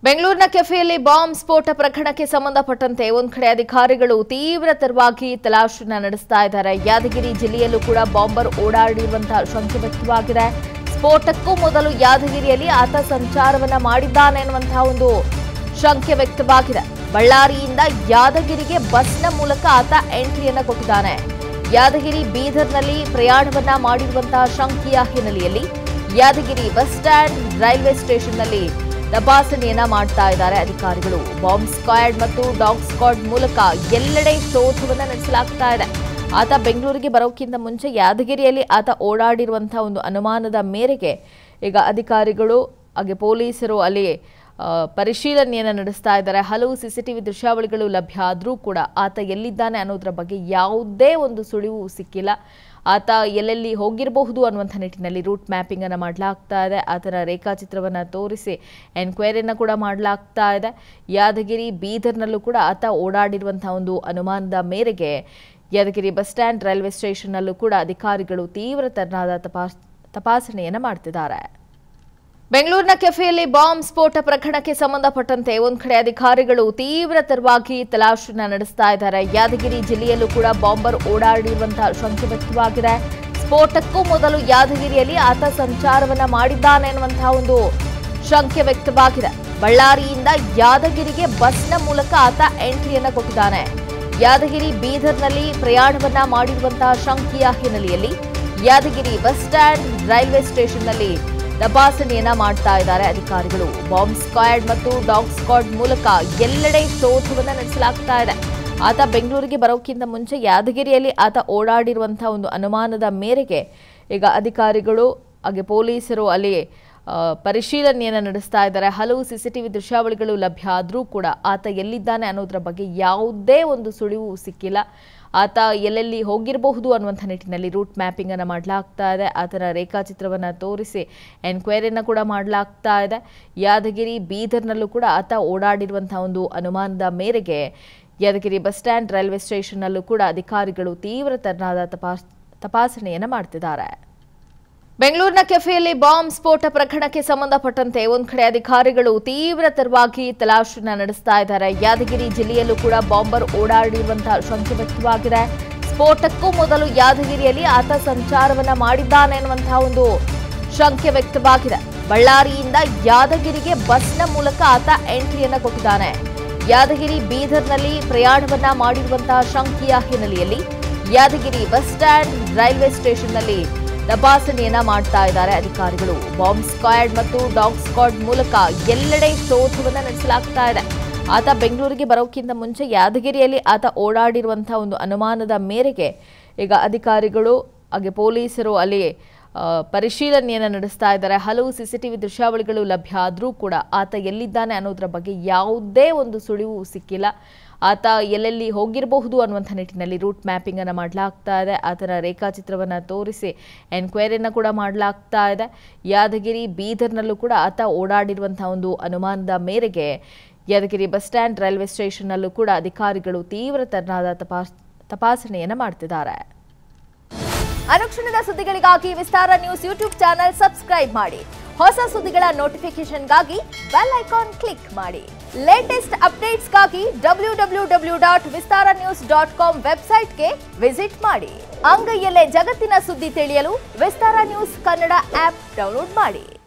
ಬೆಂಗಳೂರಿನ ಕೆಫೆಯಲ್ಲಿ ಬಾಂಬ್ ಸ್ಫೋಟ ಪ್ರಕರಣಕ್ಕೆ ಸಂಬಂಧಪಟ್ಟಂತೆ ಒಂದ್ ಕಡೆ ಅಧಿಕಾರಿಗಳು ತೀವ್ರತರವಾಗಿ ತಲಾಶನ ನಡೆಸ್ತಾ ಇದ್ದಾರೆ ಯಾದಗಿರಿ ಜಿಲ್ಲೆಯಲ್ಲೂ ಕೂಡ ಬಾಂಬರ್ ಓಡಾಡಿರುವಂತಹ ಶಂಕೆ ವ್ಯಕ್ತವಾಗಿದೆ ಸ್ಫೋಟಕ್ಕೂ ಮೊದಲು ಯಾದಗಿರಿಯಲ್ಲಿ ಆತ ಸಂಚಾರವನ್ನ ಮಾಡಿದ್ದಾನೆ ಎನ್ನುವಂತಹ ಒಂದು ಶಂಕೆ ವ್ಯಕ್ತವಾಗಿದೆ ಬಳ್ಳಾರಿಯಿಂದ ಯಾದಗಿರಿಗೆ ಬಸ್ನ ಮೂಲಕ ಆತ ಎಂಟ್ರಿಯನ್ನ ಕೊಟ್ಟಿದ್ದಾನೆ ಯಾದಗಿರಿ ಬೀದರ್ನಲ್ಲಿ ಪ್ರಯಾಣವನ್ನ ಮಾಡಿರುವಂತಹ ಶಂಕೆಯ ಹಿನ್ನೆಲೆಯಲ್ಲಿ ಯಾದಗಿರಿ ಬಸ್ ಸ್ಟ್ಯಾಂಡ್ ರೈಲ್ವೆ ಸ್ಟೇಷನ್ನಲ್ಲಿ ತಪಾಸಣೆಯನ್ನ ಮಾಡ್ತಾ ಇದ್ದಾರೆ ಅಧಿಕಾರಿಗಳು ಬಾಂಬ್ ಸ್ಕ್ವಾಡ್ ಮತ್ತು ಡಾಗ್ ಸ್ಕ್ವಾಡ್ ಮೂಲಕ ಎಲ್ಲೆಡೆ ಶೋಧವನ್ನ ನಡೆಸಲಾಗ್ತಾ ಇದೆ ಆತ ಬೆಂಗಳೂರಿಗೆ ಬರೋಕ್ಕಿಂತ ಮುಂಚೆ ಯಾದಗಿರಿಯಲ್ಲಿ ಆತ ಓಡಾಡಿರುವಂತಹ ಒಂದು ಅನುಮಾನದ ಮೇರೆಗೆ ಈಗ ಅಧಿಕಾರಿಗಳು ಹಾಗೆ ಪೊಲೀಸರು ಅಲ್ಲಿ ಆ, ಪರಿಶೀಲನೆಯನ್ನು ನಡೆಸ್ತಾ ಇದ್ದಾರೆ ಹಲವು ಸಿಸಿಟಿವಿ ದೃಶ್ಯಾವಳಿಗಳು ಲಭ್ಯ ಆದರೂ ಕೂಡ ಆತ ಎಲ್ಲಿದ್ದಾನೆ ಅನ್ನೋದರ ಬಗ್ಗೆ ಯಾವುದೇ ಒಂದು ಸುಳಿವು ಸಿಕ್ಕಿಲ್ಲ ಆತ ಎಲ್ಲೆಲ್ಲಿ ಹೋಗಿರಬಹುದು ಅನ್ನುವಂಥ ನಿಟ್ಟಿನಲ್ಲಿ ರೂಟ್ ಮ್ಯಾಪಿಂಗ್ ಅನ್ನು ಮಾಡಲಾಗ್ತಾ ಇದೆ ಆತನ ರೇಖಾಚಿತ್ರವನ್ನು ತೋರಿಸಿ ಎನ್ಕ್ವೈರಿಯನ್ನು ಕೂಡ ಮಾಡಲಾಗ್ತಾ ಇದೆ ಯಾದಗಿರಿ ಬೀದರ್ನಲ್ಲೂ ಕೂಡ ಆತ ಓಡಾಡಿರುವಂತಹ ಒಂದು ಅನುಮಾನದ ಮೇರೆಗೆ ಯಾದಗಿರಿ ಬಸ್ ಸ್ಟ್ಯಾಂಡ್ ರೈಲ್ವೆ ಸ್ಟೇಷನ್ನಲ್ಲೂ ಕೂಡ ಅಧಿಕಾರಿಗಳು ತೀವ್ರ ತರನಾದ ತಪಾಸ್ ತಪಾಸಣೆಯನ್ನು ಮಾಡ್ತಿದ್ದಾರೆ ಬೆಂಗಳೂರಿನ ಕೆಫೆಯಲ್ಲಿ ಬಾಂಬ್ ಸ್ಫೋಟ ಪ್ರಕರಣಕ್ಕೆ ಸಂಬಂಧಪಟ್ಟಂತೆ ಒಂದ್ ಕಡೆ ಅಧಿಕಾರಿಗಳು ತೀವ್ರತರವಾಗಿ ತಲಾಶನ ನಡೆಸ್ತಾ ಇದ್ದಾರೆ ಯಾದಗಿರಿ ಜಿಲ್ಲೆಯಲ್ಲೂ ಕೂಡ ಬಾಂಬರ್ ಓಡಾಡಿರುವಂತಹ ಶಂಕೆ ವ್ಯಕ್ತವಾಗಿದೆ ಸ್ಫೋಟಕ್ಕೂ ಮೊದಲು ಯಾದಗಿರಿಯಲ್ಲಿ ಆತ ಸಂಚಾರವನ್ನ ಮಾಡಿದ್ದಾನೆ ಎನ್ನುವಂತಹ ಒಂದು ಶಂಕೆ ವ್ಯಕ್ತವಾಗಿದೆ ಬಳ್ಳಾರಿಯಿಂದ ಯಾದಗಿರಿಗೆ ಬಸ್ನ ಮೂಲಕ ಆತ ಎಂಟ್ರಿಯನ್ನ ಕೊಟ್ಟಿದ್ದಾನೆ ಯಾದಗಿರಿ ಬೀದರ್ನಲ್ಲಿ ಪ್ರಯಾಣವನ್ನ ಮಾಡಿರುವಂತಹ ಶಂಕೆಯ ಹಿನ್ನೆಲೆಯಲ್ಲಿ ಯಾದಗಿರಿ ಬಸ್ ಸ್ಟ್ಯಾಂಡ್ ರೈಲ್ವೆ ಸ್ಟೇಷನ್ನಲ್ಲಿ ತಪಾಸಣೆಯನ್ನ ಮಾಡ್ತಾ ಇದ್ದಾರೆ ಅಧಿಕಾರಿಗಳು ಬಾಂಬ್ ಸ್ಕ್ವಾಡ್ ಮತ್ತು ಡಾಗ್ ಸ್ಕ್ವಾಡ್ ಮೂಲಕ ಎಲ್ಲೆಡೆ ಶೋಧವನ್ನ ನಡೆಸಲಾಗ್ತಾ ಇದೆ ಆತ ಬೆಂಗಳೂರಿಗೆ ಬರೋಕ್ಕಿಂತ ಮುಂಚೆ ಯಾದಗಿರಿಯಲ್ಲಿ ಆತ ಓಡಾಡಿರುವಂತಹ ಒಂದು ಅನುಮಾನದ ಮೇರೆಗೆ ಈಗ ಅಧಿಕಾರಿಗಳು ಹಾಗೆ ಪೊಲೀಸರು ಅಲ್ಲಿ ಆ, ಪರಿಶೀಲನೆಯನ್ನು ನಡೆಸ್ತಾ ಇದ್ದಾರೆ ಹಲವು ಸಿಸಿಟಿವಿ ದೃಶ್ಯಾವಳಿಗಳು ಲಭ್ಯ ಆದರೂ ಕೂಡ ಆತ ಎಲ್ಲಿದ್ದಾನೆ ಅನ್ನೋದರ ಬಗ್ಗೆ ಯಾವುದೇ ಒಂದು ಸುಳಿವು ಸಿಕ್ಕಿಲ್ಲ ಆತ ಎಲ್ಲೆಲ್ಲಿ ಹೋಗಿರಬಹುದು ಅನ್ನುವಂಥ ನಿಟ್ಟಿನಲ್ಲಿ ರೂಟ್ ಮ್ಯಾಪಿಂಗ್ ಅನ್ನು ಮಾಡಲಾಗ್ತಾ ಇದೆ ಆತನ ರೇಖಾಚಿತ್ರವನ್ನು ತೋರಿಸಿ ಎನ್ಕ್ವೈರಿಯನ್ನು ಕೂಡ ಮಾಡಲಾಗ್ತಾ ಇದೆ ಯಾದಗಿರಿ ಬೀದರ್ನಲ್ಲೂ ಕೂಡ ಆತ ಓಡಾಡಿರುವಂತಹ ಒಂದು ಅನುಮಾನದ ಮೇರೆಗೆ ಯಾದಗಿರಿ ಬಸ್ ಸ್ಟ್ಯಾಂಡ್ ರೈಲ್ವೆ ಸ್ಟೇಷನ್ನಲ್ಲೂ ಕೂಡ ಅಧಿಕಾರಿಗಳು ತೀವ್ರ ತರನಾದ ತಪಾಸ್ ತಪಾಸಣೆಯನ್ನು ಮಾಡ್ತಿದ್ದಾರೆ ಬೆಂಗಳೂರಿನ ಕೆಫೆಯಲ್ಲಿ ಬಾಂಬ್ ಸ್ಫೋಟ ಪ್ರಕರಣಕ್ಕೆ ಸಂಬಂಧಪಟ್ಟಂತೆ ಒಂದ್ ಕಡೆ ಅಧಿಕಾರಿಗಳು ತೀವ್ರತರವಾಗಿ ತಲಾಶನ ನಡೆಸ್ತಾ ಇದ್ದಾರೆ ಯಾದಗಿರಿ ಜಿಲ್ಲೆಯಲ್ಲೂ ಕೂಡ ಬಾಂಬರ್ ಓಡಾಡಿರುವಂತಹ ಶಂಕೆ ವ್ಯಕ್ತವಾಗಿದೆ ಸ್ಫೋಟಕ್ಕೂ ಮೊದಲು ಯಾದಗಿರಿಯಲ್ಲಿ ಆತ ಸಂಚಾರವನ್ನ ಮಾಡಿದ್ದಾನೆ ಎನ್ನುವಂತಹ ಒಂದು ಶಂಕೆ ವ್ಯಕ್ತವಾಗಿದೆ ಬಳ್ಳಾರಿಯಿಂದ ಯಾದಗಿರಿಗೆ ಬಸ್ನ ಮೂಲಕ ಆತ ಎಂಟ್ರಿಯನ್ನ ಕೊಟ್ಟಿದ್ದಾನೆ ಯಾದಗಿರಿ ಬೀದರ್ನಲ್ಲಿ ಪ್ರಯಾಣವನ್ನ ಮಾಡಿರುವಂತಹ ಶಂಕೆಯ ಹಿನ್ನೆಲೆಯಲ್ಲಿ ಯಾದಗಿರಿ ಬಸ್ ಸ್ಟ್ಯಾಂಡ್ ರೈಲ್ವೆ ಸ್ಟೇಷನ್ನಲ್ಲಿ ತಪಾಸಣೆಯನ್ನ ಮಾಡ್ತಾ ಇದ್ದಾರೆ ಅಧಿಕಾರಿಗಳು ಬಾಂಬ್ ಸ್ಕ್ವಾಡ್ ಮತ್ತು ಡಾಗ್ ಸ್ಕ್ವಾಡ್ ಮೂಲಕ ಎಲ್ಲೆಡೆ ಶೋಧವನ್ನ ನಡೆಸಲಾಗ್ತಾ ಇದೆ ಆತ ಬೆಂಗಳೂರಿಗೆ ಬರೋಕ್ಕಿಂತ ಮುಂಚೆ ಯಾದಗಿರಿಯಲ್ಲಿ ಆತ ಓಡಾಡಿರುವಂತಹ ಒಂದು ಅನುಮಾನದ ಮೇರೆಗೆ ಈಗ ಅಧಿಕಾರಿಗಳು ಹಾಗೆ ಪೊಲೀಸರು ಅಲ್ಲಿ ಆ, ಪರಿಶೀಲನೆಯನ್ನು ನಡೆಸ್ತಾ ಇದ್ದಾರೆ ಹಲವು ಸಿಸಿಟಿವಿ ದೃಶ್ಯಾವಳಿಗಳು ಲಭ್ಯ ಆದರೂ ಕೂಡ ಆತ ಎಲ್ಲಿದ್ದಾನೆ ಅನ್ನೋದರ ಬಗ್ಗೆ ಯಾವುದೇ ಒಂದು ಸುಳಿವು ಸಿಕ್ಕಿಲ್ಲ ಆತ ಎಲ್ಲೆಲ್ಲಿ ಹೋಗಿರಬಹುದು ಅನ್ನುವಂಥ ನಿಟ್ಟಿನಲ್ಲಿ ರೂಟ್ ಮ್ಯಾಪಿಂಗ್ ಅನ್ನು ಮಾಡಲಾಗ್ತಾ ಇದೆ ಆತನ ರೇಖಾಚಿತ್ರವನ್ನು ತೋರಿಸಿ ಎನ್ಕ್ವೈರಿಯನ್ನು ಕೂಡ ಮಾಡಲಾಗ್ತಾ ಇದೆ ಯಾದಗಿರಿ ಬೀದರ್ನಲ್ಲೂ ಕೂಡ ಆತ ಓಡಾಡಿರುವಂತಹ ಒಂದು ಅನುಮಾನದ ಮೇರೆಗೆ ಯಾದಗಿರಿ ಬಸ್ ಸ್ಟ್ಯಾಂಡ್ ರೈಲ್ವೆ ಸ್ಟೇಷನ್ನಲ್ಲೂ ಕೂಡ ಅಧಿಕಾರಿಗಳು ತೀವ್ರ ತರನಾದ ತಪಾಸ್ ತಪಾಸಣೆಯನ್ನು ಮಾಡ್ತಿದ್ದಾರೆ ಅನುಕ್ಷಣದ ಸುದ್ದಿಗಳಿಗಾಗಿ Vistara news YouTube channel subscribe ಮಾಡಿ ಹೊಸ ಸುದ್ದಿಗಳ ನೋಟಿಫಿಕೇಶನ್ಗಾಗಿ ಬೆಲ್ ಐಕಾನ್ ಕ್ಲಿಕ್ ಮಾಡಿ ಲೇಟೆಸ್ಟ್ ಅಪ್ಡೇಟ್ಸ್ಗಾಗಿ W W W dot Vistara news dot com ವೆಬ್ಸೈಟ್ಗೆ ವಿಸಿಟ್ ಮಾಡಿ ಅಂಗೈಯಲ್ಲೇ ಜಗತ್ತಿನ ಸುದ್ದಿ ತಿಳಿಯಲು Vistara news Kannada app download ಮಾಡಿ